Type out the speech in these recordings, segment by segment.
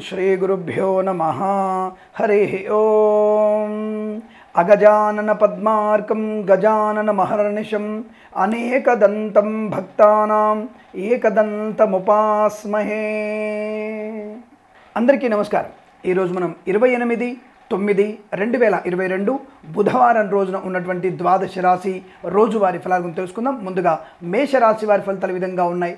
శ్రీగురుభ్యో నమ హరి ఓం అగజానన పద్మార్కం గజానన మహర్నిశం అనేకదంతం భక్తానాం ఏకదంతముపాస్మహే అందరికీ నమస్కారం ఈరోజు మనం ఇరవై ఎనిమిది తొమ్మిది రెండు వేల ఇరవై రెండు బుధవారం రోజున ఉన్నటువంటి ద్వాదశ రాశి రోజువారి ఫలాల గురించి తెలుసుకుందాం ముందుగా మేషరాశి వారి ఫలితాలు ఈ విధంగా ఉన్నాయి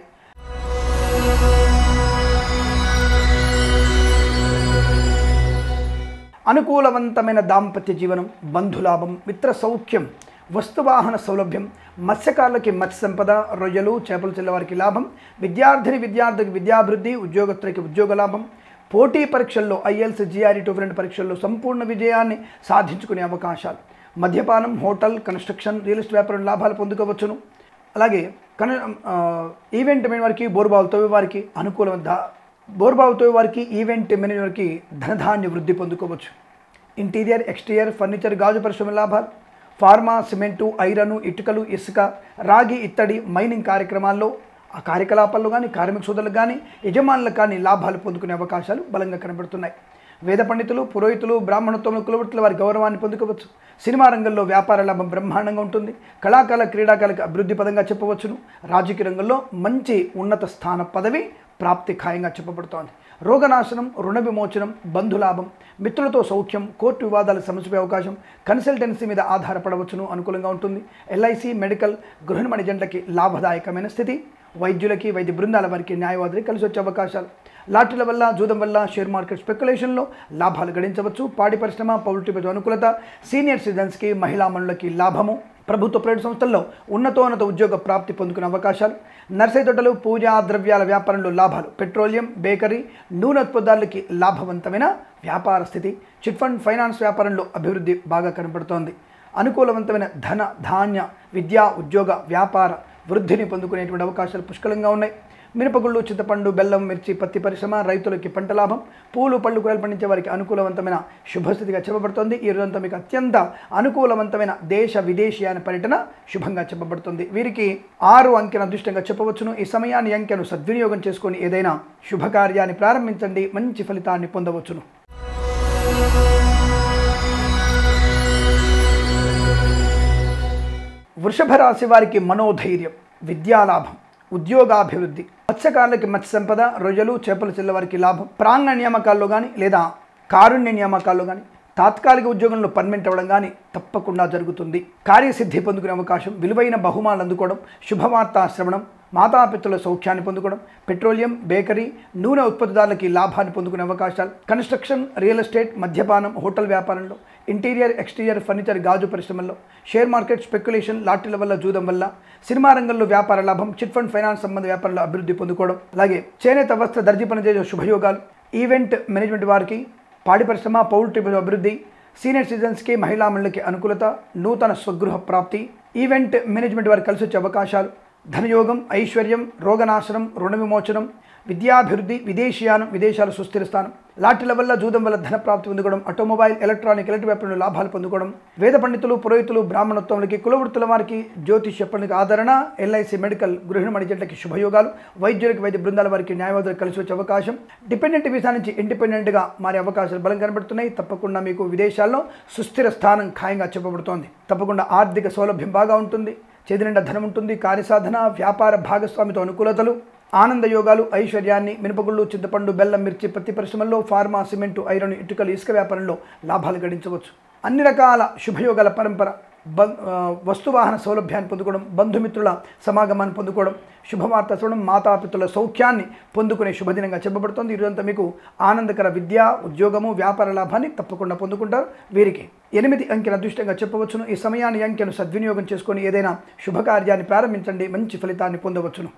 అనుకూలవంతమైన దాంపత్య జీవనం బంధులాభం మిత్ర సౌఖ్యం వస్తువాహన సౌలభ్యం మత్స్యకారులకి మత్స్య సంపద రొయ్యలు చేపలు చెల్లవారికి లాభం విద్యార్థిని విద్యార్థికి విద్యాభివృద్ధి ఉద్యోగస్తులకి ఉద్యోగ లాభం పోటీ పరీక్షల్లో ఐఎల్స్ జిఆర్ఈ టూ రెండు పరీక్షల్లో సంపూర్ణ విజయాన్ని సాధించుకునే అవకాశాలు మద్యపానం హోటల్ కన్స్ట్రక్షన్ రియల్ ఎస్టేట్ వ్యాపారం లాభాలు పొందుకోవచ్చును అలాగే కన ఆ, ఈవెంట్ మేనేజ్ వారికి బోరుబావులతో వారికి అనుకూలం దా బోరుబావుతో వారికి ఈవెంట్ మేనేజ్ వారికి ధనధాన్య వృద్ధి పొందుకోవచ్చు ఇంటీరియర్ ఎక్స్టీరియర్ ఫర్నిచర్ గాజు పరిశ్రమ లాభాలు ఫార్మా సిమెంటు ఐరన్ ఇటుకలు ఇసుక రాగి ఇత్తడి మైనింగ్ కార్యక్రమాల్లో ఆ కార్యకలాపాల్లో కానీ కార్మిక సోదరులకు కానీ యజమానులకు కానీ లాభాలు పొందుకునే అవకాశాలు బలంగా కనబడుతున్నాయి వేద పండితులు పురోహితులు బ్రాహ్మణత్వంలో కులవృత్తుల వారి గౌరవాన్ని పొందుకోవచ్చు సినిమా రంగంలో వ్యాపార లాభం బ్రహ్మాండంగా ఉంటుంది కళాకాల క్రీడాకాలకు అభివృద్ధి పదంగా చెప్పవచ్చును రాజకీయ రంగంలో మంచి ఉన్నత స్థాన పదవి ప్రాప్తి ఖాయంగా చెప్పబడుతోంది రోగనాశనం రుణ విమోచనం బంధులాభం మిత్రులతో సౌఖ్యం కోర్టు వివాదాలు సమస్యపై అవకాశం కన్సల్టెన్సీ మీద ఆధారపడవచ్చును అనుకూలంగా ఉంటుంది ఎల్ఐసి మెడికల్ గృహిణి జంటకి లాభదాయకమైన స్థితి వైద్యులకి వైద్య బృందాల వారికి న్యాయవాదులకి కలిసి వచ్చే అవకాశాలు లాటరీల వల్ల జూదం వల్ల షేర్ మార్కెట్ స్పెక్యులేషన్లో లాభాలు గడించవచ్చు పాడి పరిశ్రమ పౌల్ట్రీ పట్ల అనుకూలత సీనియర్ సిటిజన్స్కి మహిళా మనులకి లాభము ప్రభుత్వ ప్రైవేట్ సంస్థల్లో ఉన్నతోన్నత ఉద్యోగ ప్రాప్తి పొందుకునే అవకాశాలు నర్సరీ తోటలు పూజా ద్రవ్యాల వ్యాపారంలో లాభాలు పెట్రోలియం బేకరీ నూనె ఉత్పత్తులకి లాభవంతమైన వ్యాపార స్థితి చిట్ ఫండ్ ఫైనాన్స్ వ్యాపారంలో అభివృద్ధి బాగా కనబడుతోంది అనుకూలవంతమైన ధన ధాన్య విద్యా ఉద్యోగ వ్యాపార వృద్ధిని పొందుకునేటువంటి అవకాశాలు పుష్కలంగా ఉన్నాయి మినపగుళ్ళు చింతపండు బెల్లం మిర్చి పత్తి పరిశ్రమ రైతులకి పంట లాభం పూలు పళ్ళు కూరలు పండించే వారికి అనుకూలవంతమైన శుభస్థితిగా చెప్పబడుతోంది ఈ రోజంతా మీకు అత్యంత అనుకూలవంతమైన దేశ విదేశీయాన పర్యటన శుభంగా చెప్పబడుతుంది వీరికి ఆరు అంకెను అదృష్టంగా చెప్పవచ్చును ఈ సమయాన్ని ఈ అంకెను సద్వినియోగం చేసుకొని ఏదైనా శుభకార్యాన్ని ప్రారంభించండి మంచి ఫలితాన్ని పొందవచ్చును వృషభ రాశి వారికి మనోధైర్యం విద్యాలాభం ఉద్యోగాభివృద్ధి మత్స్యకారులకి మత్స్య సంపద రొయ్యలు చేపలు చెల్లవారికి లాభం ప్రాంగణ నియామకాల్లో కానీ లేదా కారుణ్య నియామకాల్లో కానీ తాత్కాలిక ఉద్యోగంలో పర్మనెంట్ అవ్వడం కానీ తప్పకుండా జరుగుతుంది కార్యసిద్ధి పొందుకునే అవకాశం విలువైన బహుమానాలు అందుకోవడం శుభవార్త శ్రవణం మాతాపితృల సౌఖ్యాన్ని పొందుకోవడం పెట్రోలియం బేకరీ నూనె ఉత్పత్తిదారులకి లాభాన్ని పొందుకునే అవకాశాలు కన్స్ట్రక్షన్ రియల్ ఎస్టేట్ మద్యపానం హోటల్ వ్యాపారంలో ఇంటీరియర్ ఎక్స్టీరియర్ ఫర్నిచర్ గాజు పరిశ్రమల్లో షేర్ మార్కెట్ స్పెక్యులేషన్ లాటరీల వల్ల జూదం వల్ల సినిమా రంగంలో వ్యాపార లాభం చిట్ ఫండ్ ఫైనాన్స్ సంబంధ వ్యాపారంలో అభివృద్ధి పొందుకోవడం అలాగే చేనేత వస్త్ర దర్జీ పనిచేసే శుభయోగాలు ఈవెంట్ మేనేజ్మెంట్ వారికి పాడి పరిశ్రమ పౌల్ట్రీ అభివృద్ధి సీనియర్ సిటిజన్స్కి మహిళా మండలికి అనుకూలత నూతన స్వగృహ ప్రాప్తి ఈవెంట్ మేనేజ్మెంట్ వారికి కలిసి వచ్చే అవకాశాలు ధనయోగం ఐశ్వర్యం రోగనాశనం రుణ విమోచనం విద్యాభివృద్ధి విదేశీయానం విదేశాల సుస్థిర స్థానం లాటరీల వల్ల జూదం వల్ల ధన ప్రాప్తి పొందుకోవడం ఆటోమొబైల్ ఎలక్ట్రానిక్ ఎలక్ట్రిక్ వ్యాపారంలో లాభాలు పొందుకోవడం వేద పండితులు పురోహితులు బ్రాహ్మణత్వములకి కులవృత్తుల వారికి జ్యోతిష్ పండుగ ఆదరణ ఎల్ఐసి మెడికల్ గృహిణి మణిజంటకి శుభయోగాలు వైద్యులకి వైద్య బృందాల వారికి న్యాయవాదులకు కలిసి వచ్చే అవకాశం డిపెండెంట్ వీసా నుంచి ఇండిపెండెంట్గా మారే అవకాశాలు బలం కనబడుతున్నాయి తప్పకుండా మీకు విదేశాల్లో సుస్థిర స్థానం ఖాయంగా చెప్పబడుతోంది తప్పకుండా ఆర్థిక సౌలభ్యం బాగా ఉంటుంది చేతి నిండా ధనం ఉంటుంది కార్యసాధన వ్యాపార భాగస్వామితో అనుకూలతలు ఆనంద యోగాలు ఐశ్వర్యాన్ని మినపగుళ్ళు చింతపండు బెల్లం మిర్చి పత్తి పరిశ్రమల్లో ఫార్మా సిమెంటు ఐరన్ ఇటుకలు ఇసుక వ్యాపారంలో లాభాలు గడించవచ్చు అన్ని రకాల శుభయోగాల పరంపర బ ఆ, వస్తువాహన సౌలభ్యాన్ని పొందుకోవడం బంధుమిత్రుల సమాగమాన్ని పొందుకోవడం శుభవార్త చూడడం మాతాపితుల సౌఖ్యాన్ని పొందుకునే శుభదినంగా చెప్పబడుతోంది ఈరోజంతా మీకు ఆనందకర విద్య ఉద్యోగము వ్యాపార లాభాన్ని తప్పకుండా పొందుకుంటారు వీరికి ఎనిమిది అంకెల అదృష్టంగా చెప్పవచ్చును ఈ సమయాన్ని ఈ అంకెను సద్వినియోగం చేసుకొని ఏదైనా శుభకార్యాన్ని ప్రారంభించండి మంచి ఫలితాన్ని పొందవచ్చును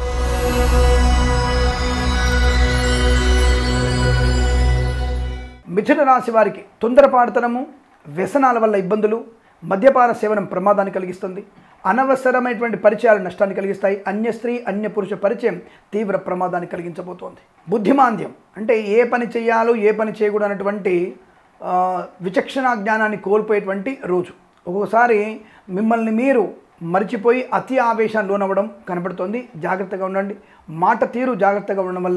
మిథున రాశి వారికి తొందరపాటుతనము వ్యసనాల వల్ల ఇబ్బందులు మద్యపాన సేవనం ప్రమాదాన్ని కలిగిస్తుంది అనవసరమైనటువంటి పరిచయాలు నష్టాన్ని కలిగిస్తాయి అన్య స్త్రీ అన్య పురుష పరిచయం తీవ్ర ప్రమాదాన్ని కలిగించబోతోంది బుద్ధిమాంద్యం అంటే ఏ పని చేయాలో ఏ పని చేయకూడదు అన్నటువంటి ఆ, విచక్షణ జ్ఞానాన్ని కోల్పోయేటువంటి రోజు ఒక్కొక్కసారి మిమ్మల్ని మీరు మర్చిపోయి అతి ఆవేశాన్ని లోనవ్వడం కనబడుతోంది జాగ్రత్తగా ఉండండి మాట తీరు జాగ్రత్తగా ఉండడం వల్ల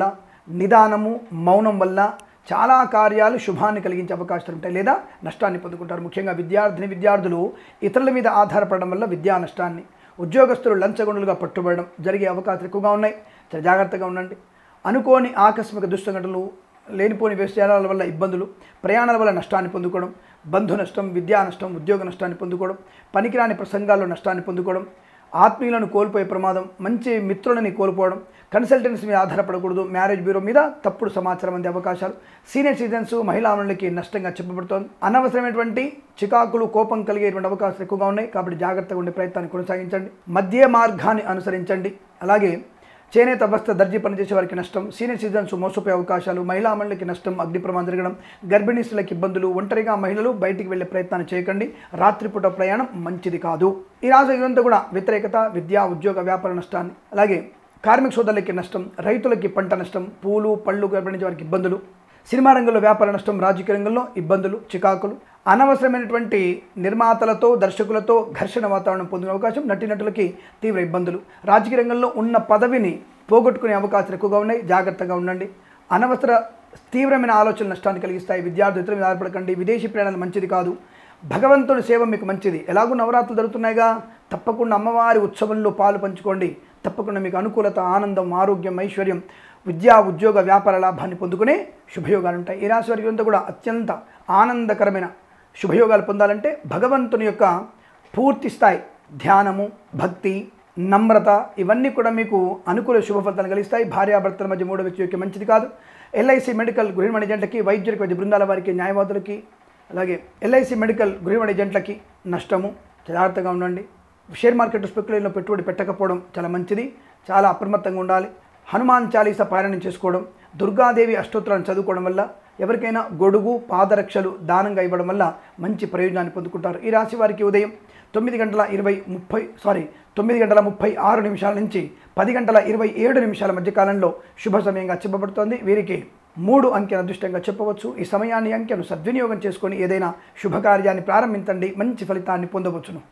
నిదానము మౌనం వల్ల చాలా కార్యాలు శుభాన్ని కలిగించే అవకాశాలు ఉంటాయి లేదా నష్టాన్ని పొందుకుంటారు ముఖ్యంగా విద్యార్థిని విద్యార్థులు ఇతరుల మీద ఆధారపడడం వల్ల విద్యా నష్టాన్ని ఉద్యోగస్తులు లంచగొండలుగా పట్టుబడడం జరిగే అవకాశాలు ఎక్కువగా ఉన్నాయి చాలా జాగ్రత్తగా ఉండండి అనుకోని ఆకస్మిక దుస్సంఘటనలు లేనిపోని వ్యవసాయాల వల్ల ఇబ్బందులు ప్రయాణాల వల్ల నష్టాన్ని పొందుకోవడం బంధు నష్టం విద్యా నష్టం ఉద్యోగ నష్టాన్ని పొందుకోవడం పనికిరాని ప్రసంగాల్లో నష్టాన్ని పొందుకోవడం ఆత్మీయులను కోల్పోయే ప్రమాదం మంచి మిత్రులని కోల్పోవడం కన్సల్టెన్సీ మీద ఆధారపడకూడదు మ్యారేజ్ బ్యూరో మీద తప్పుడు సమాచారం అందే అవకాశాలు సీనియర్ సిటిజన్స్ మహిళామణులకి నష్టంగా చెప్పబడుతోంది అనవసరమైనటువంటి చికాకులు కోపం కలిగేటువంటి అవకాశాలు ఎక్కువగా ఉన్నాయి కాబట్టి జాగ్రత్తగా ఉండే ప్రయత్నాన్ని కొనసాగించండి మధ్య మార్గాన్ని అనుసరించండి అలాగే చేనేత వస్త్ర దర్జీ పనిచేసే వారికి నష్టం సీనియర్ సిటిజన్స్ మోసపోయే అవకాశాలు మహిళా మండలికి నష్టం అగ్ని ప్రమాదం జరగడం గర్భిణీస్తులకు ఇబ్బందులు ఒంటరిగా మహిళలు బయటికి వెళ్లే ప్రయత్నాన్ని చేయకండి రాత్రిపూట ప్రయాణం మంచిది కాదు ఈ రాజు ఇదంతా కూడా వ్యతిరేకత విద్యా ఉద్యోగ వ్యాపార నష్టాన్ని అలాగే కార్మిక సోదరులకి నష్టం రైతులకి పంట నష్టం పూలు పళ్ళు పండించే వారికి ఇబ్బందులు సినిమా రంగంలో వ్యాపార నష్టం రాజకీయ రంగంలో ఇబ్బందులు చికాకులు అనవసరమైనటువంటి నిర్మాతలతో దర్శకులతో ఘర్షణ వాతావరణం పొందిన అవకాశం నటీనటులకి తీవ్ర ఇబ్బందులు రాజకీయ రంగంలో ఉన్న పదవిని పోగొట్టుకునే అవకాశాలు ఎక్కువగా ఉన్నాయి జాగ్రత్తగా ఉండండి అనవసర తీవ్రమైన ఆలోచనలు నష్టాన్ని కలిగిస్తాయి విద్యార్థులు ఇతర మీద ఆధారపడకండి విదేశీ ప్రయాణాలు మంచిది కాదు భగవంతుని సేవ మీకు మంచిది ఎలాగూ నవరాత్రులు జరుగుతున్నాయిగా తప్పకుండా అమ్మవారి ఉత్సవంలో పాలు పంచుకోండి తప్పకుండా మీకు అనుకూలత ఆనందం ఆరోగ్యం ఐశ్వర్యం విద్యా ఉద్యోగ వ్యాపార లాభాన్ని పొందుకునే శుభయోగాలు ఉంటాయి ఈ రాశి వారికి అంతా కూడా అత్యంత ఆనందకరమైన శుభయోగాలు పొందాలంటే భగవంతుని యొక్క పూర్తి స్థాయి ధ్యానము భక్తి నమ్రత ఇవన్నీ కూడా మీకు అనుకూల శుభ ఫలితాలు కలిగిస్తాయి భార్యాభర్తల మధ్య మూడో వ్యక్తి యొక్క మంచిది కాదు ఎల్ఐసి మెడికల్ గృహిణి ఏజెంట్లకి వైద్యులకి వైద్య బృందాల వారికి న్యాయవాదులకి అలాగే ఎల్ఐసి మెడికల్ గృహిణి ఏజెంట్లకి నష్టము జాగ్రత్తగా ఉండండి షేర్ మార్కెట్ స్పెక్యులేషన్లో పెట్టుబడి పెట్టకపోవడం చాలా మంచిది చాలా అప్రమత్తంగా ఉండాలి హనుమాన్ చాలీసా పారాయణం చేసుకోవడం దుర్గాదేవి అష్టోత్తరాన్ని చదువుకోవడం వల్ల ఎవరికైనా గొడుగు పాదరక్షలు దానంగా ఇవ్వడం వల్ల మంచి ప్రయోజనాన్ని పొందుకుంటారు ఈ రాశి వారికి ఉదయం తొమ్మిది గంటల ఇరవై ముప్పై సారీ తొమ్మిది గంటల ముప్పై ఆరు నిమిషాల నుంచి పది గంటల ఇరవై ఏడు నిమిషాల మధ్య కాలంలో శుభ సమయంగా చెప్పబడుతోంది వీరికి మూడు అంకెను అదృష్టంగా చెప్పవచ్చు ఈ సమయాన్ని అంకెను సద్వినియోగం చేసుకొని ఏదైనా శుభకార్యాన్ని ప్రారంభించండి మంచి ఫలితాన్ని పొందవచ్చును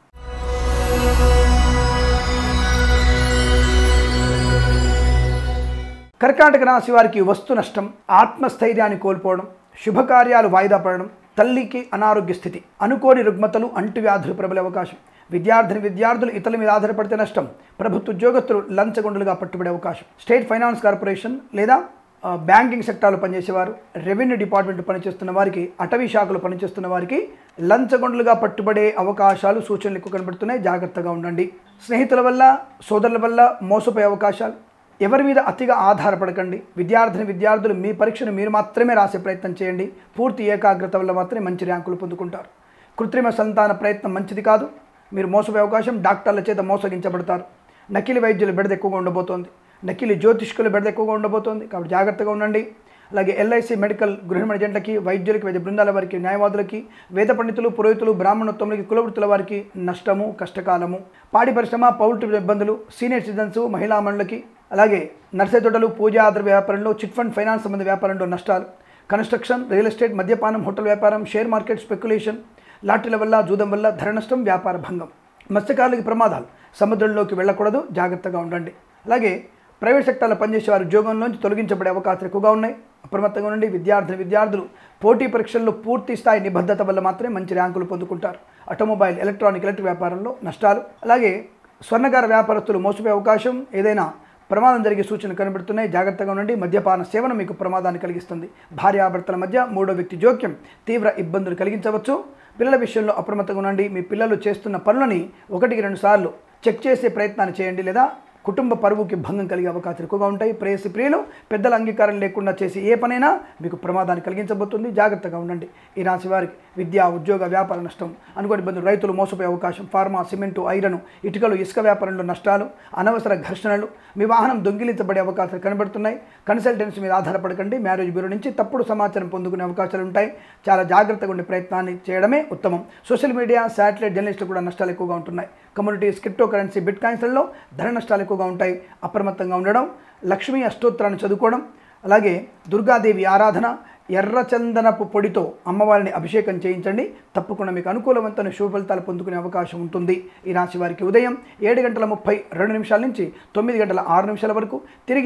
కర్కాటక రాశి వారికి వస్తు నష్టం ఆత్మస్థైర్యాన్ని కోల్పోవడం శుభకార్యాలు వాయిదా పడడం తల్లికి అనారోగ్య స్థితి అనుకోని రుగ్మతలు అంటువ్యాధులు ప్రబలే అవకాశం విద్యార్థిని విద్యార్థులు ఇతరుల మీద ఆధారపడితే నష్టం ప్రభుత్వ ఉద్యోగస్తులు లంచగొండలుగా పట్టుబడే అవకాశం స్టేట్ ఫైనాన్స్ కార్పొరేషన్ లేదా ఆ, బ్యాంకింగ్ సెక్టార్లో పనిచేసేవారు రెవెన్యూ డిపార్ట్మెంట్ పనిచేస్తున్న వారికి అటవీ శాఖలో పనిచేస్తున్న వారికి లంచగొండలుగా పట్టుబడే అవకాశాలు సూచనలు ఎక్కువ కనబడుతున్నాయి జాగ్రత్తగా ఉండండి స్నేహితుల వల్ల సోదరుల వల్ల మోసపోయే అవకాశాలు ఎవరి మీద అతిగా ఆధారపడకండి విద్యార్థిని విద్యార్థులు మీ పరీక్షను మీరు మాత్రమే రాసే ప్రయత్నం చేయండి పూర్తి ఏకాగ్రత వల్ల మాత్రమే మంచి ర్యాంకులు పొందుకుంటారు కృత్రిమ సంతాన ప్రయత్నం మంచిది కాదు మీరు మోసపోయే అవకాశం డాక్టర్ల చేత మోసగించబడతారు నకిలీ వైద్యుల బెడద ఎక్కువగా ఉండబోతోంది నకిలీ జ్యోతిష్కుల బెడద ఎక్కువగా ఉండబోతోంది కాబట్టి జాగ్రత్తగా ఉండండి అలాగే ఎల్ఐసి మెడికల్ గృహిణి ఏజెంట్లకి వైద్యులకి వైద్య బృందాల వారికి న్యాయవాదులకి వేద పండితులు పురోహితులు బ్రాహ్మణోత్తములకి కులవృత్తుల వారికి నష్టము కష్టకాలము పాడి పరిశ్రమ పౌల్ట్రీ ఇబ్బందులు సీనియర్ సిటిజన్స్ మహిళా మండలికి అలాగే నర్సరీ తోటలు పూజా ద్రవ్య వ్యాపారంలో చిట్ ఫండ్ ఫైనాన్స్ సంబంధ వ్యాపారంలో నష్టాలు కన్స్ట్రక్షన్ రియల్ ఎస్టేట్ మద్యపానం హోటల్ వ్యాపారం షేర్ మార్కెట్ స్పెక్యులేషన్ లాటరీల వల్ల జూదం వల్ల ధర నష్టం వ్యాపార భంగం మత్స్యకారులకి ప్రమాదాలు సముద్రంలోకి వెళ్ళకూడదు జాగ్రత్తగా ఉండండి అలాగే ప్రైవేట్ సెక్టార్లో పనిచేసే వారి ఉద్యోగంలోంచి తొలగించబడే అవకాశాలు ఎక్కువగా ఉన్నాయి అప్రమత్తంగా ఉండండి విద్యార్థులు విద్యార్థులు పోటీ పరీక్షల్లో పూర్తి స్థాయి నిబద్ధత వల్ల మాత్రమే మంచి ర్యాంకులు పొందుకుంటారు ఆటోమొబైల్ ఎలక్ట్రానిక్ ఎలక్ట్రిక్ వ్యాపారంలో నష్టాలు అలాగే స్వర్ణకార వ్యాపారస్తులు మోసపోయే అవకాశం ఏదైనా ప్రమాదం జరిగే సూచనలు కనబడుతున్నాయి జాగ్రత్తగా ఉండండి మద్యపాన సేవన మీకు ప్రమాదాన్ని కలిగిస్తుంది భార్యాభర్తల మధ్య మూడో వ్యక్తి జోక్యం తీవ్ర ఇబ్బందులు కలిగించవచ్చు పిల్లల విషయంలో అప్రమత్తంగా ఉండండి మీ పిల్లలు చేస్తున్న పనులని ఒకటికి రెండు సార్లు చెక్ చేసే ప్రయత్నాన్ని చేయండి లేదా కుటుంబ పరువుకి భంగం కలిగే అవకాశాలు ఎక్కువగా ఉంటాయి ప్రేయసి ప్రియులు పెద్దల అంగీకారం లేకుండా చేసి ఏ పనైనా మీకు ప్రమాదాన్ని కలిగించబోతుంది జాగ్రత్తగా ఉండండి ఈ రాశి వారికి విద్య ఉద్యోగ వ్యాపార నష్టం అనుకోని ఇబ్బందులు రైతులు మోసపోయే అవకాశం ఫార్మా సిమెంటు ఐరన్ ఇటుకలు ఇసుక వ్యాపారంలో నష్టాలు అనవసర ఘర్షణలు మీ వాహనం దొంగిలించబడే అవకాశాలు కనబడుతున్నాయి కన్సల్టెన్సీ మీద ఆధారపడకండి మ్యారేజ్ బ్యూరో నుంచి తప్పుడు సమాచారం పొందుకునే అవకాశాలు ఉంటాయి చాలా జాగ్రత్తగా ఉండే ప్రయత్నాన్ని చేయడమే ఉత్తమం సోషల్ మీడియా శాటిలైట్ జర్నలిస్టులు కూడా నష్టాలు ఎక్కువగా ఉంటున్నాయి కమ్యూనిటీస్ క్రిప్టో కరెన్సీ బిట్ కాయిన్స్లలో ధర నష్టాలు ఎక్కువగా ఉంటాయి అప్రమత్తంగా ఉండడం లక్ష్మీ అష్టోత్తరాన్ని చదువుకోవడం అలాగే దుర్గాదేవి ఆరాధన ఎర్రచందనపు పొడితో అమ్మవారిని అభిషేకం చేయించండి తప్పకుండా మీకు అనుకూలవంతమైన శుభ ఫలితాలు పొందుకునే అవకాశం ఉంటుంది ఈ రాశి వారికి ఉదయం ఏడు గంటల ముప్పై రెండు నిమిషాల నుంచి తొమ్మిది గంటల ఆరు నిమిషాల వరకు తిరిగి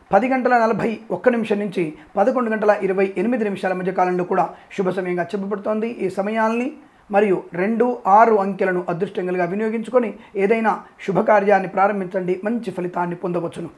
పది గంటల నలభై ఒక్క నిమిషం నుంచి పదకొండు గంటల ఇరవై ఎనిమిది నిమిషాల మధ్య కాలంలో కూడా శుభ సమయంగా చెప్పబడుతోంది ఈ సమయాల్ని మరియు రెండు ఆరు అంకెలను అదృష్టంగా వినియోగించుకొని ఏదైనా శుభకార్యాన్ని ప్రారంభించండి మంచి ఫలితాన్ని పొందవచ్చును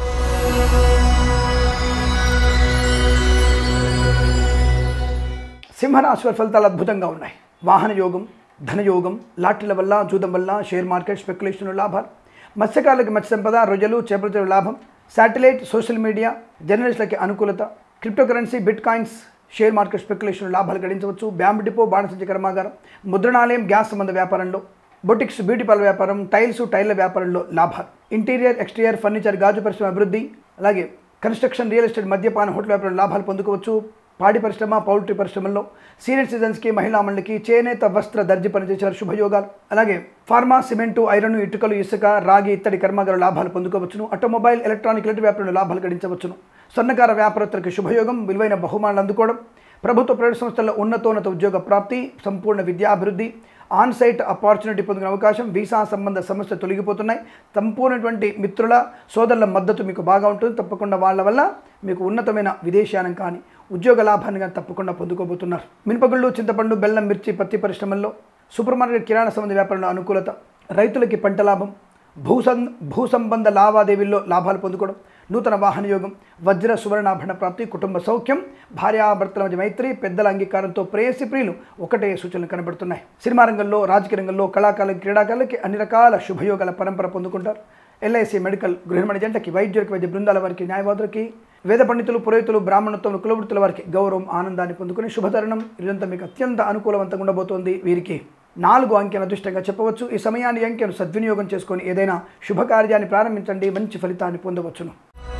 సింహరాశి వారి ఫలితాలు అద్భుతంగా ఉన్నాయి వాహన యోగం ధనయోగం లాటరీల వల్ల జూదం వల్ల షేర్ మార్కెట్ స్పెక్యులేషన్ లాభాలు మత్స్యకారులకి మత్స్య సంపద రొయ్యలు చేపల లాభం శాటిలైట్ సోషల్ మీడియా జర్నలిస్టులకి అనుకూలత cryptocurrency bit coins share market speculation లాభాలు గడించవచ్చు బ్యాంబ్ డిపో బాణసంచ కర్మాగారం ముద్రణాలయం గ్యాస్ సంబంధ వ్యాపారంలో బొటిక్స్ బ్యూటీ పార్లర్ వ్యాపారం టైల్స్ టైల్ల వ్యాపారంలో లాభాలు ఇంటీరియర్ ఎక్స్టీరియర్ ఫర్నిచర్ గాజు పరిశ్రమ అభివృద్ధి అలాగే కన్స్ట్రక్షన్ రియల్ ఎస్టేట్ మద్యపాన హోటల్ వ్యాపారం లాభాలు పొందుకోవచ్చు పాడి పరిశ్రమ పౌల్ట్రీ పరిశ్రమల్లో సీనియర్ సిటిజన్స్కి మహిళా మండలికి చేనేత వస్త్ర దర్జీ పనిచేసే శుభయోగాలు అలాగే ఫార్మా సిమెంటు ఐరన్ ఇటుకలు ఇసుక రాగి ఇత్తడి కర్మాగార లాభాలు పొందుకోవచ్చును ఆటోమొబైల్ ఎలక్ట్రానిక్ ఎలక్ట్రిక్ వ్యాపారంలో లాభాలు గడించవచ్చును స్వర్ణకార వ్యాపారస్తులకు శుభయోగం విలువైన బహుమానాలు అందుకోవడం ప్రభుత్వ ప్రైవేట్ సంస్థల్లో ఉన్నతోన్నత ఉద్యోగ ప్రాప్తి సంపూర్ణ విద్యాభివృద్ధి ఆన్ సైట్ ఆపర్చునిటీ పొందిన అవకాశం వీసా సంబంధ సమస్యలు తొలగిపోతున్నాయి సంపూర్ణటువంటి మిత్రుల సోదరుల మద్దతు మీకు బాగా ఉంటుంది తప్పకుండా వాళ్ళ వల్ల మీకు ఉన్నతమైన విదేశానం కానీ ఉద్యోగ లాభాన్ని కానీ తప్పకుండా పొందుకోబోతున్నారు మినపగుళ్ళు చింతపండు బెల్లం మిర్చి పత్తి పరిశ్రమల్లో సూపర్ మార్కెట్ కిరాణా సంబంధ వ్యాపారంలో అనుకూలత రైతులకి పంట లాభం భూసం భూ సంబంధ లావాదేవీల్లో లాభాలు పొందుకోవడం నూతన వాహన యోగం వజ్ర సువర్ణాభరణ ప్రాప్తి కుటుంబ సౌఖ్యం భార్యాభర్తల మధ్య మైత్రి పెద్దల అంగీకారంతో ప్రేయసి ప్రియులు ఒకటే సూచనలు కనబడుతున్నాయి సినిమా రంగంలో రాజకీయ రంగంలో కళాకారులకి క్రీడాకారులకి అన్ని రకాల శుభయోగాల పరంపర పొందుకుంటారు ఎల్ఐసి మెడికల్ గృహమణి జంటకి వైద్యులకి వైద్య బృందాల వారికి న్యాయవాదులకి వేద పండితులు పురోహితులు బ్రాహ్మణత్వం కులవృత్తుల వారికి గౌరవం ఆనందాన్ని పొందుకుని శుభతరుణం ఇదంతా మీకు అత్యంత అనుకూలవంతంగా ఉండబోతోంది వీరికి నాలుగు అంకెను అదృష్టంగా చెప్పవచ్చు ఈ సమయాన్ని అంకెను సద్వినియోగం చేసుకొని ఏదైనా శుభకార్యాన్ని ప్రారంభించండి మంచి ఫలితాన్ని పొందవచ్చును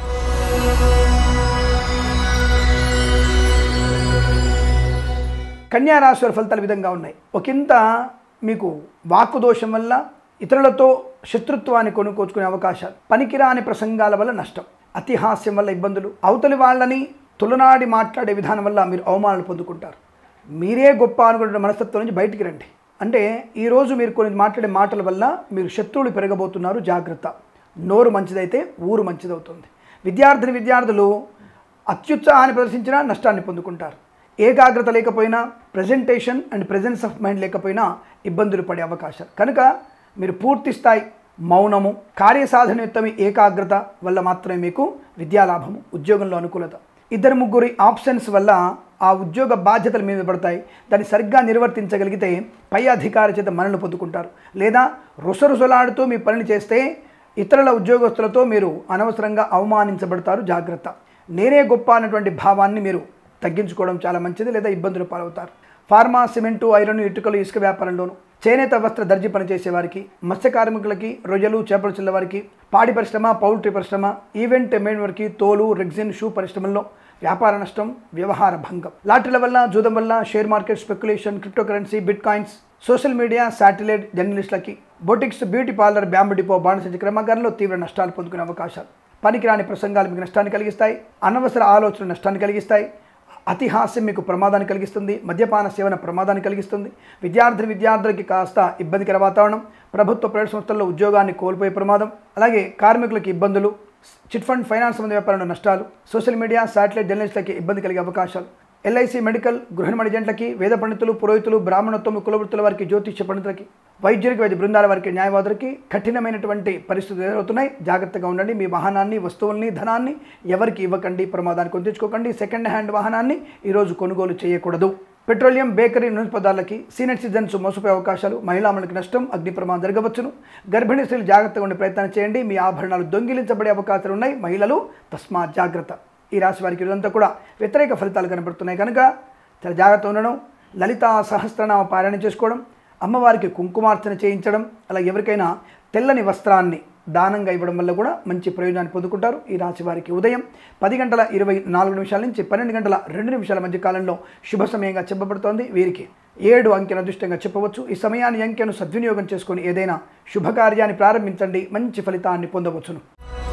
కన్యా రాశి వారి ఫలితాలు ఈ విధంగా ఉన్నాయి ఒకంత మీకు వాక్కు దోషం వల్ల ఇతరులతో శత్రుత్వాన్ని కొనుక్కోచుకునే అవకాశాలు పనికిరాని ప్రసంగాల వల్ల నష్టం అతిహాస్యం వల్ల ఇబ్బందులు అవతలి వాళ్ళని తులనాడి మాట్లాడే విధానం వల్ల మీరు అవమానాలు పొందుకుంటారు మీరే గొప్ప అనుకునే మనస్తత్వం నుంచి బయటికి రండి అంటే ఈరోజు మీరు కొన్ని మాట్లాడే మాటల వల్ల మీరు శత్రువులు పెరగబోతున్నారు జాగ్రత్త నోరు మంచిదైతే ఊరు మంచిదవుతుంది విద్యార్థిని విద్యార్థులు అత్యుత్సాహాన్ని ప్రదర్శించినా నష్టాన్ని పొందుకుంటారు ఏకాగ్రత లేకపోయినా presentation and presence of mind లేకపోయినా ఇబ్బందులు పడే అవకాశాలు కనుక మీరు పూర్తి స్థాయి మౌనము కార్యసాధనయుక్తమి ఏకాగ్రత వల్ల మాత్రమే మీకు విద్యాలాభము ఉద్యోగంలో అనుకూలత ఇద్దరు ముగ్గురి ఆప్షన్స్ వల్ల ఆ ఉద్యోగ బాధ్యతలు మీద పడతాయి దాన్ని సరిగ్గా నిర్వర్తించగలిగితే పై అధికారి చేత మనల్ని పొందుకుంటారు లేదా రుసరుసలాడుతూ మీ పనిని చేస్తే ఇతరుల ఉద్యోగస్తులతో మీరు అనవసరంగా అవమానించబడతారు జాగ్రత్త నేనే గొప్ప అన్నటువంటి భావాన్ని మీరు తగ్గించుకోవడం చాలా మంచిది లేదా ఇబ్బందులు పాలవుతారు ఫార్మా సిమెంటు ఐరన్ ఇటుకలు ఇసుక వ్యాపారంలోను చేనేత వస్త్ర దర్జీ పనిచేసే వారికి మత్స్య కార్మికులకి రొయ్యలు చేపలు చిల్ల వారికి పాడి పరిశ్రమ పౌల్ట్రీ పరిశ్రమ ఈవెంట్ మెయిన్ వారికి తోలు రెగ్జిన్ షూ పరిశ్రమల్లో వ్యాపార నష్టం వ్యవహార భంగం లాటరీల వల్ల జూదం వల్ల share market speculation cryptocurrency bit coins social media satellite జర్నలిస్టులకి boutiques beauty parlour bamboo depot బాణసంచ క్రమగారంలో తీవ్ర నష్టాలు పొందుకునే అవకాశాలు పనికిరాని ప్రసంగాలు మీకు నష్టాన్ని కలిగిస్తాయి అనవసర ఆలోచనలు నష్టాన్ని కలిగిస్తాయి అతి హాస్యం మీకు ప్రమాదాన్ని కలిగిస్తుంది మద్యపాన సేవన ప్రమాదాన్ని కలిగిస్తుంది విద్యార్థి విద్యార్థులకి కాస్త ఇబ్బందికర వాతావరణం ప్రభుత్వ ప్రైవేట్ సంస్థల్లో ఉద్యోగాన్ని కోల్పోయే ప్రమాదం అలాగే కార్మికులకి ఇబ్బందులు చిట్ ఫండ్ ఫైనాన్స్ సంబంధ వ్యాపారంలో నష్టాలు సోషల్ మీడియా శాటిలైట్ జర్నలిస్టులకి ఇబ్బంది కలిగే అవకాశాలు ఎల్ఐసి మెడికల్ గృహిణి జంటలకి వేద పండితులు పురోహితులు బ్రాహ్మణత్వం కులవృత్తుల వారికి జ్యోతిష్య పండితులకి వైద్యులకి వైద్య బృందాల వారికి న్యాయవాదులకి కఠినమైనటువంటి పరిస్థితులు ఎదురవుతున్నాయి జాగ్రత్తగా ఉండండి మీ వాహనాన్ని వస్తువుల్ని ధనాన్ని ఎవరికి ఇవ్వకండి ప్రమాదాన్ని కొని తెచ్చుకోకండి సెకండ్ హ్యాండ్ వాహనాన్ని ఈరోజు కొనుగోలు చేయకూడదు పెట్రోలియం బేకరీ నూనె పదార్థాలకి సీనియర్ సిటిజన్స్ మోసపోయే అవకాశాలు మహిళామణులకు నష్టం అగ్ని ప్రమాదం జరగవచ్చును గర్భిణీ స్త్రీలు జాగ్రత్తగా ఉండే ప్రయత్నం చేయండి మీ ఆభరణాలు దొంగిలించబడే అవకాశాలు ఉన్నాయి మహిళలు తస్మా జాగ్రత్త ఈ రాశి వారికి ఇదంతా కూడా వ్యతిరేక ఫలితాలు కనబడుతున్నాయి కనుక చాలా జాగ్రత్త ఉండడం లలిత సహస్రనామ పారాయణ చేసుకోవడం అమ్మవారికి కుంకుమార్చన చేయించడం అలా ఎవరికైనా తెల్లని వస్త్రాన్ని దానంగా ఇవ్వడం వల్ల కూడా మంచి ప్రయోజనాన్ని పొందుకుంటారు ఈ రాశి వారికి ఉదయం పది గంటల ఇరవై నాలుగు నిమిషాల నుంచి పన్నెండు గంటల రెండు నిమిషాల మధ్య కాలంలో శుభ సమయంగా చెప్పబడుతోంది వీరికి ఏడు అంకెను అదృష్టంగా చెప్పవచ్చు ఈ సమయాన్ని అంకెను సద్వినియోగం చేసుకొని ఏదైనా శుభకార్యాన్ని ప్రారంభించండి మంచి ఫలితాన్ని పొందవచ్చును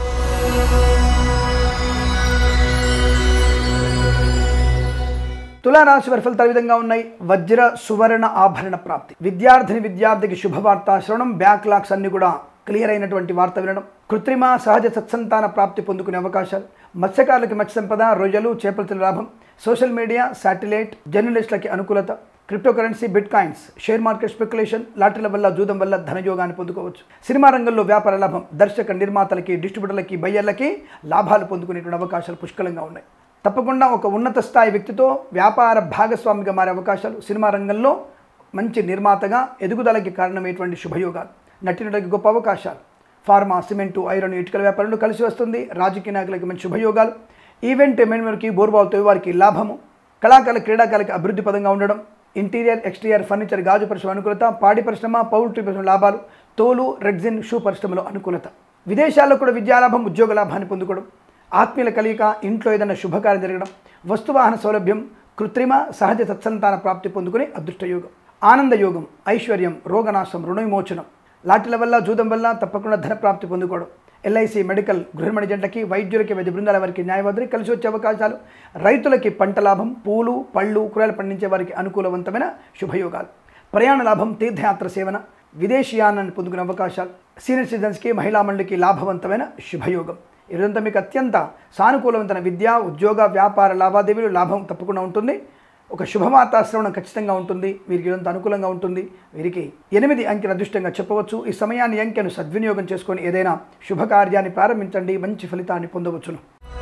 తులారాశి వారి ఫలితాలు ఈ విధంగా ఉన్నాయి వజ్ర సువర్ణ ఆభరణ ప్రాప్తి విద్యార్థిని విద్యార్థికి శుభవార్త శ్రవణం బ్యాక్లాగ్స్ అన్ని కూడా క్లియర్ అయినటువంటి వార్త వినడం కృత్రిమ సహజ సత్సంతాన ప్రాప్తి పొందుకునే అవకాశాలు మత్స్యకారులకి మత్స్య సంపద రొయ్యలు చేపల లాభం సోషల్ మీడియా శాటిలైట్ జర్నలిస్టులకి అనుకూలత crypto currency bit coins share market speculation లాటరీల వల్ల జూదం వల్ల ధనయోగాన్ని పొందుకోవచ్చు సినిమా రంగంలో వ్యాపార లాభం దర్శక నిర్మాతలకి డిస్ట్రిబ్యూటర్లకి బయ్యర్లకి లాభాలు పొందుకునేటువంటి అవకాశాలు పుష్కలంగా ఉన్నాయి తప్పకుండా ఒక ఉన్నత స్థాయి వ్యక్తితో వ్యాపార భాగస్వామిగా మారే అవకాశాలు సినిమా రంగంలో మంచి నిర్మాతగా ఎదుగుదలకి కారణమైనటువంటి శుభయోగాలు నటినటులకి గొప్ప అవకాశాలు ఫార్మా సిమెంటు ఐరన్ ఇటుకల వ్యాపారంలో కలిసి వస్తుంది రాజకీయ నాయకులకి మంచి శుభయోగాలు ఈవెంట్ మేనేజర్కి బోర్బాల్తో వారికి లాభము కళాకారుల క్రీడాకారులకి అభివృద్ధి పదంగా ఉండడం ఇంటీరియర్ ఎక్స్టీరియర్ ఫర్నిచర్ గాజు పరిశ్రమ అనుకూలత పాడి పరిశ్రమ పౌల్ట్రీ పరిశ్రమ లాభాలు తోలు రెగ్జిన్ షూ పరిశ్రమలో అనుకూలత విదేశాల్లో కూడా విద్యాలాభం ఉద్యోగ లాభాన్ని పొందుకోవడం ఆత్మీయుల కలియిక ఇంట్లో ఏదైనా శుభకార్యం జరగడం వస్తువాహన సౌలభ్యం కృత్రిమ సహజ సత్సంతాన ప్రాప్తి పొందుకునే అదృష్టయోగం ఆనందయోగం ఐశ్వర్యం రోగనాశం రుణ విమోచనం లాటిల వల్ల జూదం వల్ల తప్పకుండా ధన ప్రాప్తి పొందుకోవడం ఎల్ఐసి మెడికల్ గృహిణి జంటకి వైద్యులకి వైద్య బృందాల వారికి న్యాయవాదులకి కలిసి వచ్చే అవకాశాలు రైతులకి పంట లాభం పూలు పళ్ళు కూరలు పండించే వారికి అనుకూలవంతమైన శుభయోగాలు ప్రయాణ లాభం తీర్థయాత్ర సేవన విదేశీయానాన్ని పొందుకునే అవకాశాలు సీనియర్ సిటిజన్స్కి మహిళా మండలికి లాభవంతమైన శుభయోగం ఇదంతా మీకు అత్యంత సానుకూలవంతమైన విద్య ఉద్యోగ వ్యాపార లావాదేవీలు లాభం తప్పకుండా ఉంటుంది ఒక శుభవార్త శ్రవణం ఖచ్చితంగా ఉంటుంది వీరికి ఇదంతా అనుకూలంగా ఉంటుంది వీరికి ఎనిమిది అంకెల అదృష్టంగా చెప్పవచ్చు ఈ సమయాన్ని అంకెను సద్వినియోగం చేసుకొని ఏదైనా శుభకార్యాన్ని ప్రారంభించండి మంచి ఫలితాన్ని పొందవచ్చును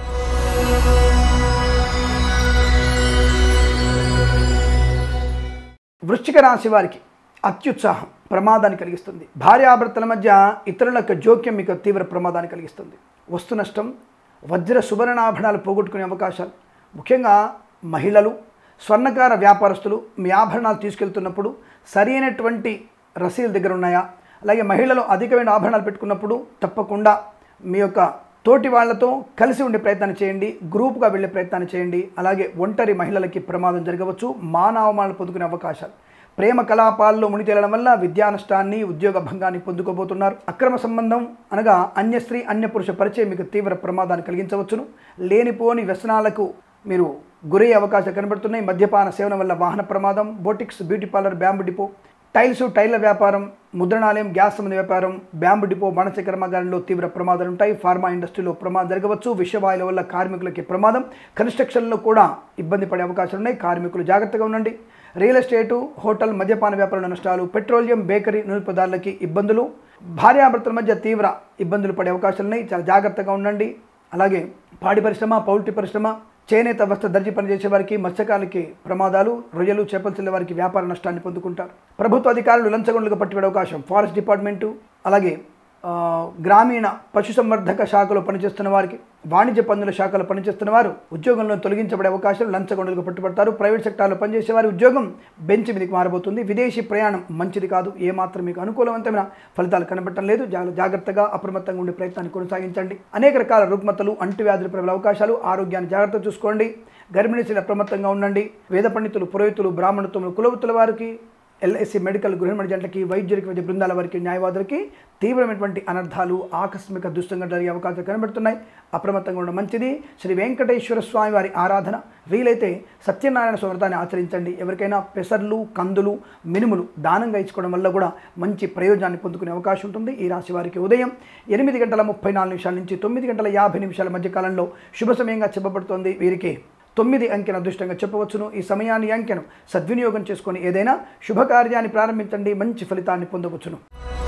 వృశ్చిక రాశి వారికి అత్యుత్సాహం ప్రమాదాన్ని కలిగిస్తుంది భార్యాభర్తల మధ్య ఇతరులకు జోక్యం మీకు తీవ్ర ప్రమాదాన్ని కలిగిస్తుంది వస్తు నష్టం వజ్ర సువర్ణాభరణాలు పోగొట్టుకునే అవకాశాలు ముఖ్యంగా మహిళలు స్వర్ణకార వ్యాపారస్తులు మీ ఆభరణాలు తీసుకెళ్తున్నప్పుడు సరైనటువంటి రసీలు దగ్గర ఉన్నాయా అలాగే మహిళలు అధికమైన ఆభరణాలు పెట్టుకున్నప్పుడు తప్పకుండా మీ యొక్క తోటి వాళ్లతో కలిసి ఉండే ప్రయత్నాన్ని చేయండి గ్రూప్గా వెళ్ళే ప్రయత్నాన్ని చేయండి అలాగే ఒంటరి మహిళలకి ప్రమాదం జరగవచ్చు మానవమానాలు పొందుకునే అవకాశాలు ప్రేమ కలాపాల్లో మునితేలడం వల్ల విద్యా నష్టాన్ని ఉద్యోగ భంగాన్ని పొందుకోబోతున్నారు అక్రమ సంబంధం అనగా అన్య స్త్రీ అన్య పురుష పరిచయం మీకు తీవ్ర ప్రమాదాన్ని కలిగించవచ్చును లేనిపోని వ్యసనాలకు మీరు గురయ్యే అవకాశాలు కనబడుతున్నాయి మద్యపాన సేవన వల్ల వాహన ప్రమాదం boutiques beauty parlour bamboo depot tiles టైల్ల వ్యాపారం ముద్రణాలయం గ్యాస్ సంబంధ వ్యాపారం బ్యాంబు డిపో బాణస కర్మాగారంలో తీవ్ర ప్రమాదాలు ఉంటాయి ఫార్మా ఇండస్ట్రీలో ప్రమాదం జరగవచ్చు విషవాయుల వల్ల కార్మికులకి ప్రమాదం కన్స్ట్రక్షన్లో కూడా ఇబ్బంది పడే అవకాశాలు ఉన్నాయి కార్మికులు జాగ్రత్తగా ఉండండి రియల్ ఎస్టేటు హోటల్ మద్యపాన వ్యాపారంలో నష్టాలు పెట్రోలియం బేకరీ నూనె పదార్థాలకి ఇబ్బందులు భార్యాభర్తల మధ్య తీవ్ర ఇబ్బందులు పడే అవకాశాలు ఉన్నాయి చాలా జాగ్రత్తగా ఉండండి అలాగే పాడి పరిశ్రమ పౌల్ట్రీ పరిశ్రమ చేనేత వస్త్ర దర్జీ పనిచేసే వారికి మత్స్యకారులకి ప్రమాదాలు రొయ్యలు చేపలు చెల్లే వారికి వ్యాపార నష్టాన్ని పొందుకుంటారు ప్రభుత్వ అధికారులు లంచగొండలకు పట్టుబడే అవకాశం ఫారెస్ట్ డిపార్ట్మెంటు అలాగే ఆ, గ్రామీణ పశుసంవర్ధక శాఖలో పనిచేస్తున్న వారికి వాణిజ్య పన్నుల శాఖలో పనిచేస్తున్న వారు ఉద్యోగంలో తొలగించబడే అవకాశం లంచగొండలకు పట్టుబడతారు ప్రైవేట్ సెక్టార్లో పనిచేసే వారి ఉద్యోగం బెంచ్ మీదకి మారబోతుంది విదేశీ ప్రయాణం మంచిది కాదు ఏమాత్రం మీకు అనుకూలవంతమైన ఫలితాలు కనబడటం లేదు జా- జాగ్రత్తగా అప్రమత్తంగా ఉండే ప్రయత్నాన్ని కొనసాగించండి అనేక రకాల రుగ్మతలు అంటువ్యాధులు ప్రబల అవకాశాలు ఆరోగ్యాన్ని జాగ్రత్త చూసుకోండి గర్భిణీ స్త్రీలు అప్రమత్తంగా ఉండండి వేద పండితులు పురోహితులు బ్రాహ్మణత్వములు కులవృత్తుల వారికి ఎల్ఐసి మెడికల్ గృహిణి జంటకి వైద్యులకి వైద్య బృందాల వారికి న్యాయవాదులకి తీవ్రమైనటువంటి అనర్థాలు ఆకస్మిక దుష్టంగా జరిగే అవకాశాలు కనబడుతున్నాయి అప్రమత్తంగా ఉండడం మంచిది శ్రీ వెంకటేశ్వర స్వామి వారి ఆరాధన వీలైతే సత్యనారాయణ స్వ్రతాన్ని ఆచరించండి ఎవరికైనా పెసర్లు కందులు మినుములు దానంగా ఇచ్చుకోవడం వల్ల కూడా మంచి ప్రయోజనాన్ని పొందుకునే అవకాశం ఉంటుంది ఈ రాశి వారికి ఉదయం ఎనిమిది గంటల ముప్పై నాలుగు నిమిషాల నుంచి తొమ్మిది గంటల యాభై నిమిషాల మధ్య కాలంలో శుభ సమయంగా చెప్పబడుతోంది వీరికి తొమ్మిది అంకెను అదృష్టంగా చెప్పవచ్చును ఈ సమయాన్ని అంకెను సద్వినియోగం చేసుకొని ఏదైనా శుభకార్యాన్ని ప్రారంభించండి మంచి ఫలితాన్ని పొందవచ్చును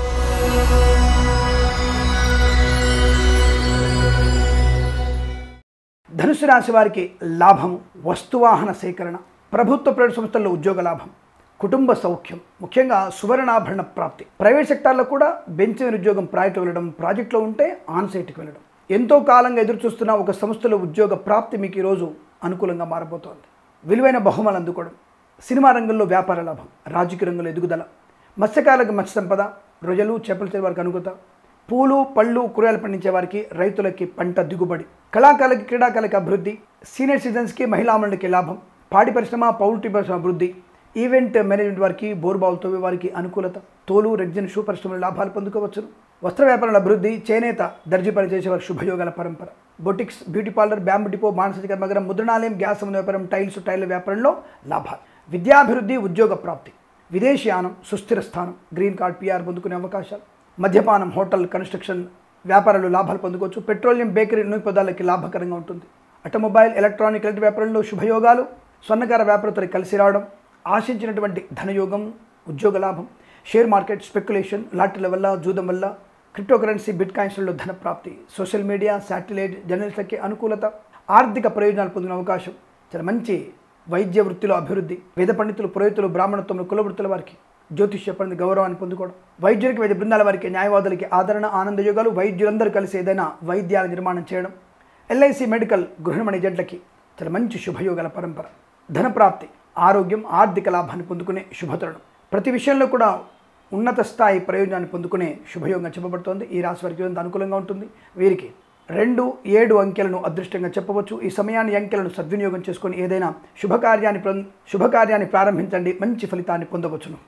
ధనుసు రాశి వారికి లాభము వస్తువాహన సేకరణ ప్రభుత్వ ప్రైవేట్ సంస్థల్లో ఉద్యోగ లాభం కుటుంబ సౌఖ్యం ముఖ్యంగా సువర్ణాభరణ ప్రాప్తి ప్రైవేట్ సెక్టార్లో కూడా బెంచ్ మీద ఉద్యోగం ప్రాజెక్టు వెళ్ళడం ప్రాజెక్టులో ఉంటే ఆన్ సైట్కి వెళ్ళడం ఎంతో కాలంగా ఎదురు చూస్తున్న ఒక సంస్థలో ఉద్యోగ ప్రాప్తి మీకు ఈరోజు అనుకూలంగా మారబోతోంది విలువైన బహుమలు అందుకోవడం సినిమా రంగంలో వ్యాపార లాభం రాజకీయ రంగంలో ఎదుగుదల మత్స్యకారులకు మత్స్య సంపద రొయ్యలు చేపలు చేసే వారికి అనుకూలత పూలు పళ్ళు కూరగాయలు పండించే వారికి రైతులకి పంట దిగుబడి కళాకారులకి క్రీడాకారులకి అభివృద్ధి సీనియర్ సిటిజన్స్కి మహిళా మండలికి లాభం పాడి పరిశ్రమ పౌల్ట్రీ పరిశ్రమ అభివృద్ధి ఈవెంట్ మేనేజ్మెంట్ వారికి బోర్బాల్ తవ్వే వారికి అనుకూలత తోలు రెగ్జిన్ షూ పరిశ్రమల లాభాలు పొందుకోవచ్చును వస్త్ర వ్యాపారాల అభివృద్ధి చేనేత దర్జీ పని చేసే వారి శుభయోగాల పరంపర boutiques beauty parlour bamboo depot మానసిక కర్మగరం ముద్రణాలయం గ్యాస్ సంబంధ వ్యాపారం టైల్స్ టైల్ వ్యాపారంలో లాభాలు విద్యాభివృద్ధి ఉద్యోగ ప్రాప్తి విదేశీయానం సుస్థిర స్థానం గ్రీన్ కార్డ్ పిఆర్ పొందుకునే అవకాశాలు మద్యపానం హోటల్ కన్స్ట్రక్షన్ వ్యాపారాలు లాభాలు పొందుకోవచ్చు పెట్రోలియం బేకరీ నూనె పదార్థాలకి లాభకరంగా ఉంటుంది ఆటోమొబైల్ ఎలక్ట్రానిక్ ఎలక్ట్రిక్ వ్యాపారంలో శుభయోగాలు స్వర్ణకార వ్యాపారతో కలిసి రావడం ఆశించినటువంటి ధనయోగం ఉద్యోగ లాభం షేర్ మార్కెట్ స్పెక్యులేషన్ లాటరీల వల్ల జూదం వల్ల క్రిప్టోకరెన్సీ బిట్ కాయిన్స్లలో ధన ప్రాప్తి సోషల్ మీడియా శాటిలైట్ జర్నలిస్టులకి అనుకూలత ఆర్థిక ప్రయోజనాలు పొందిన అవకాశం చాలా మంచి వైద్య వృత్తిలో అభివృద్ధి వేద పండితులు పురోహితులు బ్రాహ్మణత్వంలో కుల వృత్తుల వారికి జ్యోతిష్య పండిత గౌరవాన్ని పొందుకోవడం వైద్యులకి వైద్య బృందాల వారికి న్యాయవాదులకి ఆదరణ ఆనందయోగాలు వైద్యులందరూ కలిసి ఏదైనా వైద్యాల నిర్మాణం చేయడం ఎల్ఐసి మెడికల్ గృహిణమణి జట్లకి చాలా మంచి శుభయోగాల పరంపర ధనప్రాప్తి ఆరోగ్యం ఆర్థిక లాభాన్ని పొందుకునే శుభతరుణం ప్రతి విషయంలో కూడా ఉన్నత స్థాయి ప్రయోజనాన్ని పొందుకునే శుభయోగంగా చెప్పబడుతోంది ఈ రాశి వారికి ఎంత అనుకూలంగా ఉంటుంది వీరికి రెండు ఏడు అంకెలను అదృష్టంగా చెప్పవచ్చు ఈ సమయాన్ని అంకెలను సద్వినియోగం చేసుకొని ఏదైనా శుభకార్యాన్ని ప్ర- శుభకార్యాన్ని ప్రారంభించండి మంచి ఫలితాన్ని పొందవచ్చును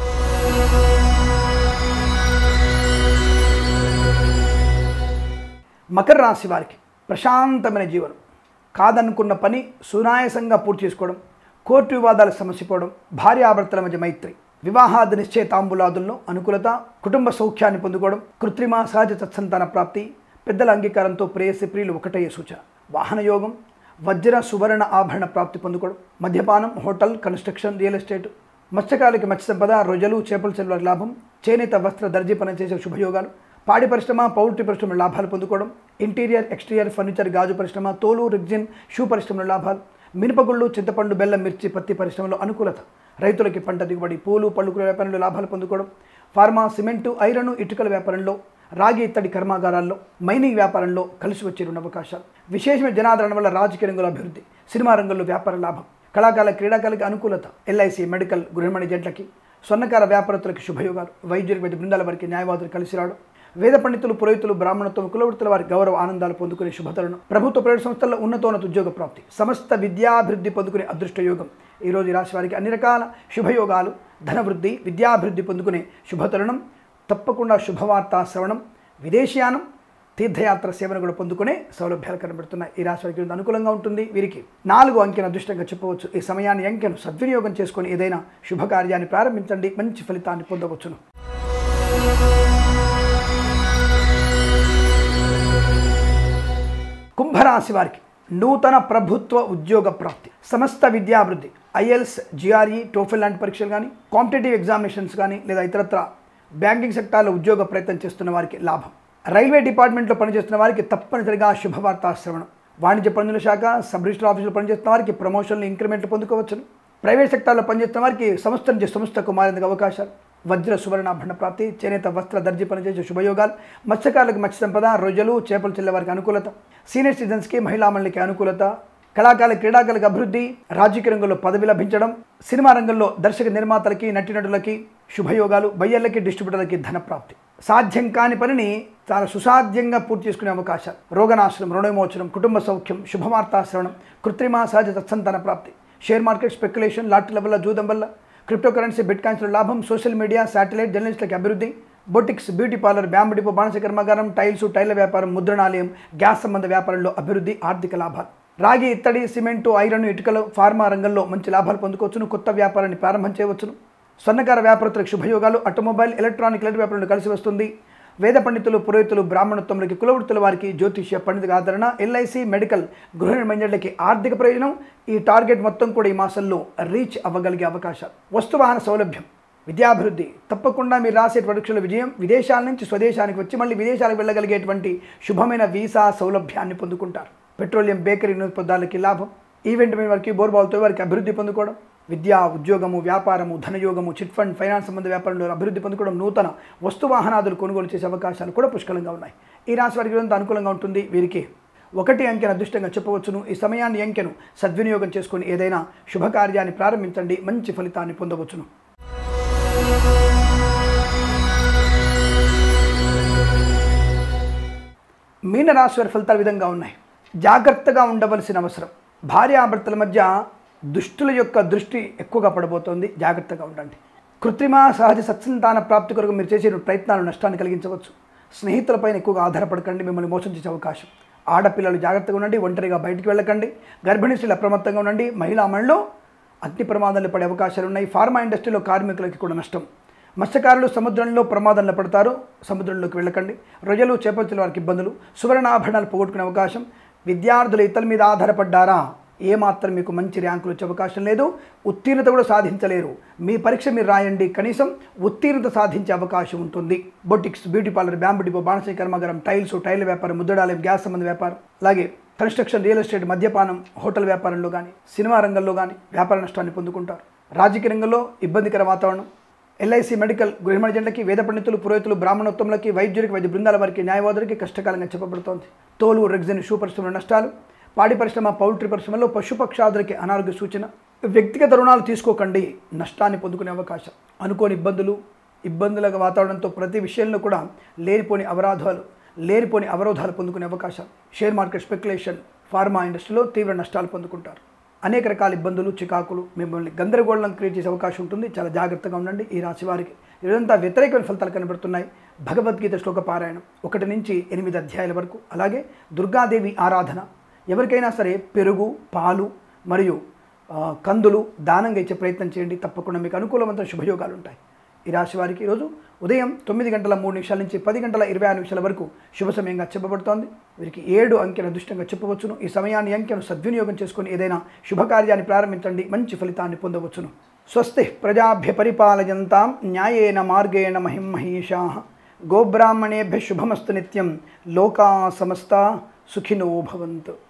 మకర రాశి వారికి ప్రశాంతమైన జీవనం కాదనుకున్న పని సునాయాసంగా పూర్తి చేసుకోవడం కోర్టు వివాదాలు సమసిపోవడం భార్యాభర్తల మధ్య మైత్రి వివాహాది నిశ్చయ తాంబూలాదుల్లో అనుకూలత కుటుంబ సౌఖ్యాన్ని పొందుకోవడం కృత్రిమ సహజ సత్సంతాన ప్రాప్తి పెద్దల అంగీకారంతో ప్రేయసి ప్రియులు ఒకటయ్యే సూచన వాహన యోగం వజ్ర సువర్ణ ఆభరణ ప్రాప్తి పొందుకోవడం మద్యపానం హోటల్ కన్స్ట్రక్షన్ రియల్ ఎస్టేట్ మత్స్యకారులకి మత్స్య సంపద రొయ్యలు చేపల చెల్వల లాభం చేనేత వస్త్ర దర్జీ పని చేసే శుభయోగాలు పాడి పరిశ్రమ పౌల్ట్రీ పరిశ్రమ లాభాలు పొందుకోవడం ఇంటీరియర్ ఎక్స్టీరియర్ ఫర్నిచర్ గాజు పరిశ్రమ తోలు రిగ్జిన్ షూ పరిశ్రమల లాభాలు మినపగుళ్ళు చింతపండు బెల్లం మిర్చి పత్తి పరిశ్రమలో అనుకూలత రైతులకి పంట దిగుబడి పూలు పళ్ళు కూరల వ్యాపారంలో లాభాలు పొందుకోవడం ఫార్మా సిమెంటు ఐరన్ ఇటుకల వ్యాపారంలో రాగి ఇత్తడి కర్మాగారాల్లో మైనింగ్ వ్యాపారంలో కలిసి వచ్చే రెండు అవకాశాలు విశేషమైన జనాదరణ వల్ల రాజకీయ రంగంలో అభివృద్ధి సినిమా రంగంలో వ్యాపార లాభం కళాకాల క్రీడాకారులకి అనుకూలత ఎల్ఐసి మెడికల్ గృహమణి జట్లకి స్వర్ణకార వ్యాపారస్తులకి శుభయోగాలు వైద్యులకు వైద్య బృందాల వారికి న్యాయవాదులు కలిసి రావడం వేద పండితులు పురోహితులు బ్రాహ్మణత్వం కులవృత్తుల వారి గౌరవ ఆనందాలు పొందుకునే శుభతరుణం ప్రభుత్వ ప్రైవేట్ సంస్థల్లో ఉన్నతోన్నత ఉద్యోగ ప్రాప్తి సమస్త విద్యాభివృద్ధి పొందుకునే అదృష్ట యోగం ఈ రోజు ఈ రాశి వారికి అన్ని రకాల శుభయోగాలు ధనవృద్ధి విద్యాభివృద్ధి పొందుకునే శుభతరుణం తప్పకుండా శుభవార్త శ్రవణం విదేశీయానం తీర్థయాత్ర సేవను కూడా పొందుకునే సౌలభ్యాలు కనబడుతున్నాయి ఈ రాశి వారికి అనుకూలంగా ఉంటుంది వీరికి నాలుగు అంకెను అదృష్టంగా చెప్పవచ్చు ఈ సమయాన్ని అంకెను సద్వినియోగం చేసుకొని ఏదైనా శుభకార్యాన్ని ప్రారంభించండి మంచి ఫలితాన్ని పొందవచ్చును కుంభరాశి వారికి నూతన ప్రభుత్వ ఉద్యోగ ప్రాప్తి సమస్త విద్యాభివృద్ధి ఐఎల్స్ జిఆర్ఈ టోఫెల్ లాంటి పరీక్షలు కానీ కాంపిటేటివ్ ఎగ్జామినేషన్స్ కానీ లేదా ఇతరత్ర బ్యాంకింగ్ సెక్టార్లో ఉద్యోగ ప్రయత్నం చేస్తున్న వారికి లాభం రైల్వే డిపార్ట్మెంట్లో పనిచేస్తున్న వారికి తప్పనిసరిగా శుభవార్తా శ్రవణం వాణిజ్య పన్నుల శాఖ సబ్ రిజిస్టర్ ఆఫీసులో పనిచేస్తున్న వారికి ప్రమోషన్లు ఇంక్రిమెంట్లు పొందుకోవచ్చును ప్రైవేట్ సెక్టార్లో పనిచేస్తున్న వారికి సంస్థ నుంచి సంస్థకు మారేందుకు అవకాశాలు వజ్ర సువర్ణాభరణ ప్రాప్తి చేనేత వస్త్ర దర్జీ పనిచేసే శుభయోగాలు మత్స్యకారులకు మత్స్య సంపద రొయ్యలు చేపలు చెల్లె వారికి అనుకూలత సీనియర్ సిటిజన్స్కి మహిళా మండలికి అనుకూలత కళాకారుల క్రీడాకారులకు అభివృద్ధి రాజకీయ రంగంలో పదవి లభించడం సినిమా రంగంలో దర్శక నిర్మాతలకి నటీనటులకి శుభయోగాలు బయ్యర్లకి డిస్ట్రిబ్యూటర్లకి ధన ప్రాప్తి సాధ్యం కాని పనిని చాలా సుసాధ్యంగా పూర్తి చేసుకునే అవకాశాలు రోగనాశనం రుణవిమోచనం కుటుంబ సౌఖ్యం శుభవార్తాశ్రవణం కృత్రిమ సహజ సత్సంతాన ప్రాప్తి షేర్ మార్కెట్ స్పెక్యులేషన్ లాటరీల వల్ల జూదం వల్ల క్రిప్టో కరెన్సీ బిట్ కాయిన్స్ల లాభం సోషల్ మీడియా శాటిలైట్ జర్నలిస్టులకి అభివృద్ధి boutiques beauty parlour bamboo depot బాణస కర్మాగారం టైల్స్ టైర్ల వ్యాపారం ముద్రణాలయం గ్యాస్ సంబంధ వ్యాపారంలో అభివృద్ధి ఆర్థిక లాభాలు రాగి ఇత్తడి సిమెంటు ఐరన్ ఇటుకలు ఫార్మా రంగంలో మంచి లాభాలు పొందుకోవచ్చును కొత్త వ్యాపారాన్ని ప్రారంభం చేయవచ్చును స్వర్ణకార వ్యాపారస్తులకు శుభయోగాలు ఆటోమొబైల్ ఎలక్ట్రానిక్ ఎలక్ట్రిక్ వ్యాపారంలో కలిసి వస్తుంది వేద పండితులు పురోహితులు బ్రాహ్మణత్వంలోకి కులవృత్తుల వారికి జ్యోతిష్య పండితుల ఆదరణ ఎల్ఐసి మెడికల్ గృహ నిర్మాణాలకి ఆర్థిక ప్రయోజనం ఈ టార్గెట్ మొత్తం కూడా ఈ మాసంలో రీచ్ అవ్వగలిగే అవకాశాలు వస్తువాహన సౌలభ్యం విద్యాభివృద్ధి తప్పకుండా మీరు రాసే పరీక్షల విజయం విదేశాల నుంచి స్వదేశానికి వచ్చి మళ్ళీ విదేశాలకు వెళ్ళగలిగేటువంటి శుభమైన వీసా సౌలభ్యాన్ని పొందుకుంటారు పెట్రోలియం బేకరీ పదార్థాలకి లాభం ఈవెంట్ మీద వారికి బోర్బాల్తో వారికి అభివృద్ధి పొందుకోవడం విద్య ఉద్యోగము వ్యాపారము ధనయోగము చిట్ ఫండ్ ఫైనాన్స్ సంబంధ వ్యాపారంలో అభివృద్ధి పొందుకోవడం నూతన వస్తు వాహనాదులు కొనుగోలు చేసే అవకాశాలు కూడా పుష్కలంగా ఉన్నాయి ఈ రాశి వారికి ఎంత అనుకూలంగా ఉంటుంది వీరికి ఒకటి అంకెను అదృష్టంగా చెప్పవచ్చును ఈ సమయాన్ని అంకెను సద్వినియోగం చేసుకొని ఏదైనా శుభకార్యాన్ని ప్రారంభించండి మంచి ఫలితాన్ని పొందవచ్చును మీనరాశి వారి ఫలితాలు ఈ విధంగా ఉన్నాయి జాగ్రత్తగా ఉండవలసిన అవసరం భార్యాభర్తల మధ్య దుష్టుల యొక్క దృష్టి ఎక్కువగా పడబోతోంది జాగ్రత్తగా ఉండండి కృత్రిమ సహజ సత్సంతాన ప్రాప్తి కొరకు మీరు చేసే ప్రయత్నాలు నష్టాన్ని కలిగించవచ్చు స్నేహితులపైన ఎక్కువగా ఆధారపడకండి మిమ్మల్ని మోసం చేసే అవకాశం ఆడపిల్లలు జాగ్రత్తగా ఉండండి ఒంటరిగా బయటికి వెళ్ళకండి గర్భిణీ స్త్రీలు అప్రమత్తంగా ఉండండి మహిళా మహిళలో అగ్ని ప్రమాదాలు పడే అవకాశాలు ఉన్నాయి ఫార్మా ఇండస్ట్రీలో కార్మికులకి కూడా నష్టం మత్స్యకారులు సముద్రంలో ప్రమాదంలో పడతారు సముద్రంలోకి వెళ్ళకండి రొయ్యలు చేపల వారికి ఇబ్బందులు సువర్ణాభరణాలు పోగొట్టుకునే అవకాశం విద్యార్థులు ఇతరుల మీద ఆధారపడ్డారా ఏమాత్రం మీకు మంచి ర్యాంకులు వచ్చే అవకాశం లేదు ఉత్తీర్ణత కూడా సాధించలేరు మీ పరీక్ష మీరు రాయండి కనీసం ఉత్తీర్ణత సాధించే అవకాశం ఉంటుంది boutiques beauty parlour bamboo depot బాణసీ కర్మాగారం టైల్స్ టైల్ వ్యాపారం ముద్దడాలయం గ్యాస్ సంబంధ వ్యాపారం అలాగే కన్స్ట్రక్షన్ రియల్ ఎస్టేట్ మద్యపానం హోటల్ వ్యాపారంలో కానీ సినిమా రంగంలో కానీ వ్యాపార నష్టాన్ని పొందుకుంటారు రాజకీయ రంగంలో ఇబ్బందికర వాతావరణం ఎల్ఐసి మెడికల్ గృహమర్జెంట్లకి వేద పండితులు పురోహితులు బ్రాహ్మణోత్తములకి వైద్యులకి వైద్య బృందాల వారికి న్యాయవాదులకి కష్టకాలంగా చెప్పబడుతోంది తోలు రెగ్జిన్ షూ పరిశ్రమల నష్టాలు పాడి పరిశ్రమ పౌల్ట్రీ పరిశ్రమలో పశుపక్షాదులకి అనారోగ్య సూచన వ్యక్తిగత రుణాలు తీసుకోకండి నష్టాన్ని పొందుకునే అవకాశం అనుకోని ఇబ్బందులు ఇబ్బందుల వాతావరణంతో ప్రతి విషయంలో కూడా లేనిపోని అవరాధాలు లేనిపోని అవరోధాలు పొందుకునే అవకాశం షేర్ మార్కెట్ స్పెక్యులేషన్ ఫార్మా ఇండస్ట్రీలో తీవ్ర నష్టాలు పొందుకుంటారు అనేక రకాల ఇబ్బందులు చికాకులు మిమ్మల్ని గందరగోళం క్రియేట్ చేసే అవకాశం ఉంటుంది చాలా జాగ్రత్తగా ఉండండి ఈ రాశి వారికి ఇదంతా వ్యతిరేకమైన ఫలితాలు కనబడుతున్నాయి భగవద్గీత శ్లోక పారాయణం ఒకటి నుంచి ఎనిమిది అధ్యాయాల వరకు అలాగే దుర్గాదేవి ఆరాధన ఎవరికైనా సరే పెరుగు పాలు మరియు ఆ, కందులు దానంగా ఇచ్చే ప్రయత్నం చేయండి తప్పకుండా మీకు అనుకూలవంతమైన శుభయోగాలు ఉంటాయి ఈ రాశి వారికి ఈరోజు ఉదయం తొమ్మిది గంటల మూడు నిమిషాల నుంచి పది గంటల ఇరవై ఆరు నిమిషాల వరకు శుభ సమయంగా చెప్పబడుతోంది వీరికి ఏడు అంకెను అదృష్టంగా చెప్పవచ్చును ఈ సమయాన్ని అంకెను సద్వినియోగం చేసుకొని ఏదైనా శుభకార్యాన్ని ప్రారంభించండి మంచి ఫలితాన్ని పొందవచ్చును స్వస్తి ప్రజాభ్య పరిపాలయంతాం న్యాయేన మార్గేణ మహిం మహీషా గోబ్రాహ్మణేభ్య శుభమస్తు నిత్యం లోకా సమస్త సుఖినో భవంతు